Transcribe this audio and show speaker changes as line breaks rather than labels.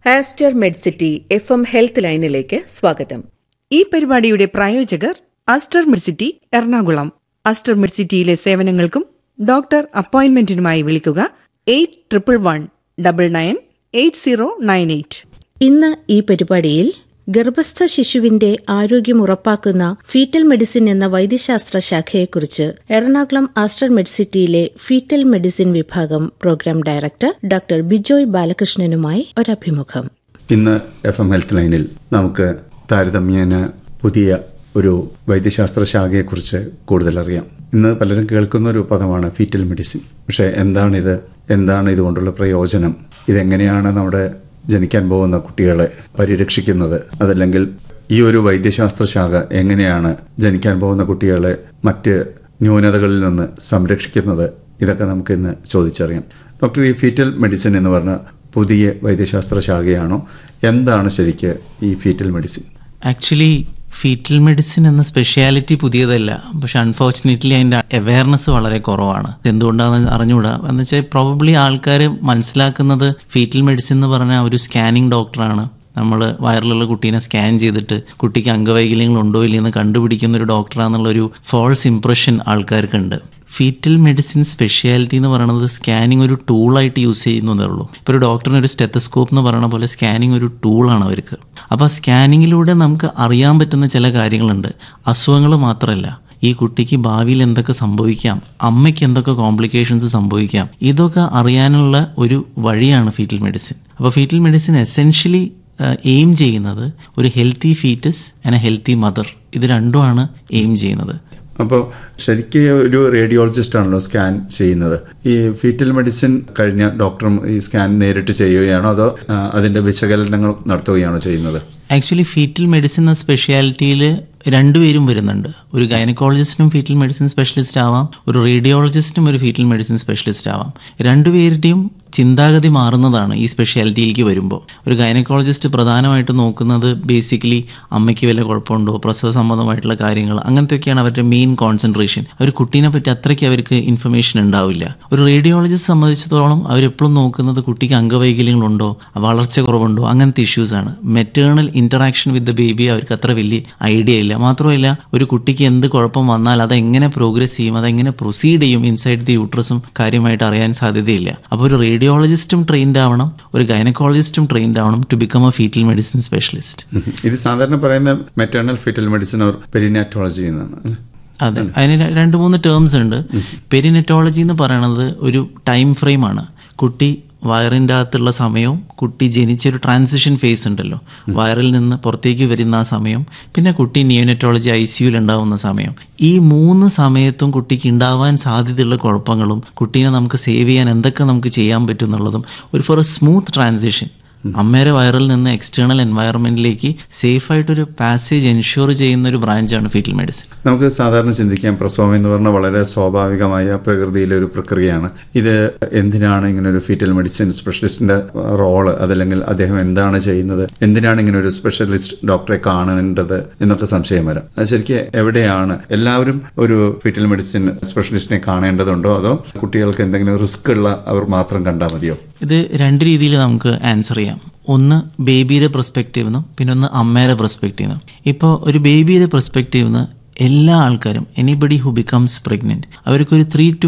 Aster Medcity F M health ലൈനിലേക്ക് സ്വാഗതം
ഈ പരിപാടിയുടെ പ്രായോജകർ അസ്റ്റർ മിഡ്സിറ്റി എറണാകുളം അസ്റ്റർ മിഡ്സിറ്റിയിലെ സേവനങ്ങൾക്കും ഡോക്ടർ അപ്പോയിന്റ്മെന്റിനുമായി വിളിക്കുക eight triple one double nine eight zero nine eight
ഇന്ന് ഈ പരിപാടിയിൽ ഗർഭസ്ഥ ശിശുവിന്റെ ആരോഗ്യം ഉറപ്പാക്കുന്ന ഫീറ്റൽ മെഡിസിൻ എന്ന വൈദ്യശാസ്ത്ര ശാഖയെക്കുറിച്ച് എറണാകുളം ആസ്റ്റർ മെഡിസിറ്റിയിലെ ഫീറ്റൽ മെഡിസിൻ വിഭാഗം പ്രോഗ്രാം ഡയറക്ടർ ഡോക്ടർ ബിജോയ് ബാലകൃഷ്ണനുമായി ഒരഭിമുഖം
ഇന്ന് എഫ് എം ഹെൽത്ത് ലൈനിൽ നമുക്ക് താരതമ്യേന പുതിയ ഒരു വൈദ്യശാസ്ത്ര ശാഖയെക്കുറിച്ച് കൂടുതൽ അറിയാം ഇന്ന് പലരും കേൾക്കുന്ന ഒരു പദമാണ് ഫീറ്റൽ മെഡിസിൻ പക്ഷേ എന്താണിത് എന്താണ് ഇതുകൊണ്ടുള്ള പ്രയോജനം ഇതെങ്ങനെയാണ് നമ്മുടെ ജനിക്കാൻ പോകുന്ന കുട്ടികളെ പരിരക്ഷിക്കുന്നത് അതല്ലെങ്കിൽ ഈ ഒരു വൈദ്യശാസ്ത്ര ശാഖ എങ്ങനെയാണ് ജനിക്കാൻ പോകുന്ന കുട്ടികളെ മറ്റ് ന്യൂനതകളിൽ നിന്ന് സംരക്ഷിക്കുന്നത് ഇതൊക്കെ നമുക്ക് ഇന്ന് ചോദിച്ചറിയാം ഡോക്ടർ ഈ ഫീറ്റൽ മെഡിസിൻ എന്ന് പറഞ്ഞ പുതിയ വൈദ്യശാസ്ത്ര ശാഖയാണോ എന്താണ് ശരിക്ക് ഈ foetal medicine
actually foetal medicine എന്ന സ്പെഷ്യാലിറ്റി പുതിയതല്ല പക്ഷെ അൺഫോർച്ചുനേറ്റ്ലി അതിൻ്റെ അവയർനെസ് വളരെ കുറവാണ് എന്തുകൊണ്ടാണെന്ന് അറിഞ്ഞുകൂടാ എന്ന് വെച്ചാൽ പ്രോബബ്ലി ആൾക്കാർ മനസ്സിലാക്കുന്നത് ഫീറ്റൽ മെഡിസിൻ എന്ന് പറഞ്ഞാൽ ഒരു സ്കാനിങ് ഡോക്ടറാണ് നമ്മൾ വയറിലുള്ള കുട്ടീനെ സ്കാൻ ചെയ്തിട്ട് കുട്ടിക്ക് അംഗവൈകല്യങ്ങൾ ഉണ്ടോ ഇല്ലെന്ന് കണ്ടുപിടിക്കുന്ന ഒരു ഡോക്ടറാണെന്നുള്ളൊരു ഫോൾസ് ഇംപ്രഷൻ ആൾക്കാർക്കുണ്ട് ഫീറ്റൽ മെഡിസിൻ സ്പെഷ്യാലിറ്റി എന്ന് പറയുന്നത് സ്കാനിങ് ഒരു ടൂളായിട്ട് യൂസ് ചെയ്യുന്നതേ ഉള്ളൂ ഇപ്പോൾ ഒരു ഡോക്ടറിന് ഒരു സ്റ്റെത്തസ്കോപ്പ് എന്ന് പറയുന്ന പോലെ സ്കാനിങ് ഒരു ടൂളാണ് അവർക്ക് അപ്പോൾ സ്കാനിങ്ങിലൂടെ നമുക്ക് അറിയാൻ പറ്റുന്ന ചില കാര്യങ്ങളുണ്ട് അസുഖങ്ങൾ മാത്രമല്ല ഈ കുട്ടിക്ക് ഭാവിയിൽ എന്തൊക്കെ സംഭവിക്കാം അമ്മയ്ക്ക് എന്തൊക്കെ കോംപ്ലിക്കേഷൻസ് സംഭവിക്കാം ഇതൊക്കെ അറിയാനുള്ള ഒരു വഴിയാണ് ഫീറ്റൽ മെഡിസിൻ അപ്പോൾ ഫീറ്റൽ മെഡിസിൻ എസെൻഷ്യലി എയിം ചെയ്യുന്നത് ഒരു healthy foetus and a healthy mother ഇത് രണ്ടുമാണ് എയിം ചെയ്യുന്നത്
അപ്പോൾ ശരിക്കും ഒരു റേഡിയോളജിസ്റ്റ് ആണല്ലോ സ്കാൻ ചെയ്യുന്നത് ഈ ഫീറ്റൽ മെഡിസിൻ കഴിഞ്ഞ ഡോക്ടറും ഈ സ്കാൻ നേരിട്ട് ചെയ്യുകയാണോ അതോ ആ, അതിന്റെ വിശകലനങ്ങൾ നടത്തുകയാണോ ചെയ്യുന്നത്
ആക്ച്വലി ഫീറ്റൽ മെഡിസിൻ എന്ന സ്പെഷ്യാലിറ്റിയിൽ രണ്ടുപേരും വരുന്നുണ്ട് ഒരു ഗൈനക്കോളജിസ്റ്റിനും ഫീറ്റൽ മെഡിസിൻ സ്പെഷ്യലിസ്റ്റ് ആവാം ഒരു റേഡിയോളജിസ്റ്റിനും ഒരു ഫീറ്റൽ മെഡിസിൻ സ്പെഷ്യലിസ്റ്റ് ആവാം രണ്ടുപേരുടെയും ചിന്താഗതി മാറുന്നതാണ് ഈ സ്പെഷ്യാലിറ്റിയിലേക്ക് വരുമ്പോൾ ഒരു ഗൈനക്കോളജിസ്റ്റ് പ്രധാനമായിട്ട് നോക്കുന്നത് ബേസിക്കലി അമ്മയ്ക്ക് വല്ല കുഴപ്പമുണ്ടോ പ്രസവ സംബന്ധമായിട്ടുള്ള കാര്യങ്ങൾ അങ്ങനത്തെയൊക്കെയാണ് അവരുടെ മെയിൻ കോൺസെൻട്രേഷൻ അവർ കുട്ടീനെ പറ്റി അത്രയ്ക്ക് അവർക്ക് ഇൻഫർമേഷൻ ഉണ്ടാവില്ല ഒരു റേഡിയോളജിസ്റ്റ് സംബന്ധിച്ചിടത്തോളം അവരെപ്പോഴും നോക്കുന്നത് കുട്ടിക്ക് അംഗവൈകല്യങ്ങളുണ്ടോ വളർച്ച കുറവുണ്ടോ അങ്ങനത്തെ ഇഷ്യൂസാണ് maternal interaction with the baby അവർക്ക് അത്ര വലിയ ഐഡിയ ഇല്ല മാത്രമല്ല ഒരു കുട്ടിക്ക് എന്ത് കുഴപ്പം വന്നാൽ അത് എങ്ങനെ പ്രോഗ്രസ് ചെയ്യും അതെങ്ങനെ പ്രൊസീഡ് ചെയ്യും ഇൻസൈഡ് ദി യൂട്രസും കാര്യമായിട്ട് അറിയാൻ സാധ്യതയില്ല അപ്പോൾ ഒരു റേഡിയോളജിസ്റ്റും ട്രെയിൻഡ് ആവണം ഒരു ഗൈനക്കോളജിസ്റ്റും ട്രെയിൻഡ് ആവണം to become a foetal medicine specialist
ഉം. ഇത് സാധാരണ പറയുന്ന maternal foetal medicine or perinatology എന്നാണ് അല്ലേ?
അതെ അതിന് ര- രണ്ട് മൂന്ന് ടേംസ് ഉണ്ട് പെരിനെറ്റോളജി എന്ന് പറയണത് ഒരു ടൈം ഫ്രെയിമാണ് കുട്ടി വയറിൻ്റെ അകത്തുള്ള സമയവും കുട്ടി ജനിച്ചൊരു ട്രാൻസിഷൻ ഫേസ് ഉണ്ടല്ലോ വയറിൽ നിന്ന് പുറത്തേക്ക് വരുന്ന ആ സമയം പിന്നെ കുട്ടി നിയോനെറ്റോളജി ഐ സിയുയിൽ ഉണ്ടാവുന്ന സമയം ഈ മൂന്ന് സമയത്തും കുട്ടിക്ക് ഉണ്ടാവാൻ സാധ്യതയുള്ള കുഴപ്പങ്ങളും കുട്ടീനെ നമുക്ക് സേവ് ചെയ്യാൻ എന്തൊക്കെ നമുക്ക് ചെയ്യാൻ പറ്റും എന്നുള്ളതും ഒരു ഫോർ എ സ്മൂത്ത് ട്രാൻസിഷൻ അമ്മയുടെ വയറിൽ നിന്ന് എക്സ്റ്റേണൽ എൻവയറമെന്റിലേക്ക് സേഫ് ആയിട്ടൊരു പാസേജ് എൻഷുർ ചെയ്യുന്ന ഒരു ബ്രാഞ്ചാണ് ഫീറ്റൽ മെഡിസിൻ
നമുക്ക് സാധാരണ ചിന്തിക്കാം പ്രസവം എന്ന് പറഞ്ഞാൽ വളരെ സ്വാഭാവികമായ പ്രകൃതിയിലെ ഒരു പ്രക്രിയയാണ് ഇത് എന്തിനാണ് ഇങ്ങനെ ഒരു ഫീറ്റൽ മെഡിസിൻ സ്പെഷ്യലിസ്റ്റിന്റെ റോള് അതല്ലെങ്കിൽ അദ്ദേഹം എന്താണ് ചെയ്യുന്നത് എന്തിനാണ് ഇങ്ങനെ ഒരു സ്പെഷ്യലിസ്റ്റ് ഡോക്ടറെ കാണേണ്ടത് എന്നൊക്കെ സംശയം വരാം അത് ശരിക്കും എവിടെയാണ് എല്ലാവരും ഒരു ഫീറ്റൽ മെഡിസിൻ സ്പെഷ്യലിസ്റ്റിനെ കാണേണ്ടതുണ്ടോ അതോ കുട്ടികൾക്ക് എന്തെങ്കിലും റിസ്ക് ഉള്ള അവർ മാത്രം കണ്ടാൽ മതിയോ
ഇത് രണ്ട് രീതിയിൽ നമുക്ക് ആൻസർ ചെയ്യാം ഒന്ന് ബേബിയുടെ പെർസ്പെക്റ്റീവ് നിന്നും പിന്നെ ഒന്ന് അമ്മയുടെ പെർസ്പെക്റ്റീവ് നിന്നും ഇപ്പോൾ ഒരു ബേബിയുടെ പെർസ്പെക്റ്റീവ് നിന്ന് എല്ലാ ആൾക്കാരും എനിബഡി ഹു ബിക്കംസ് പ്രഗ്നൻറ്റ് അവർക്കൊരു ത്രീ ടു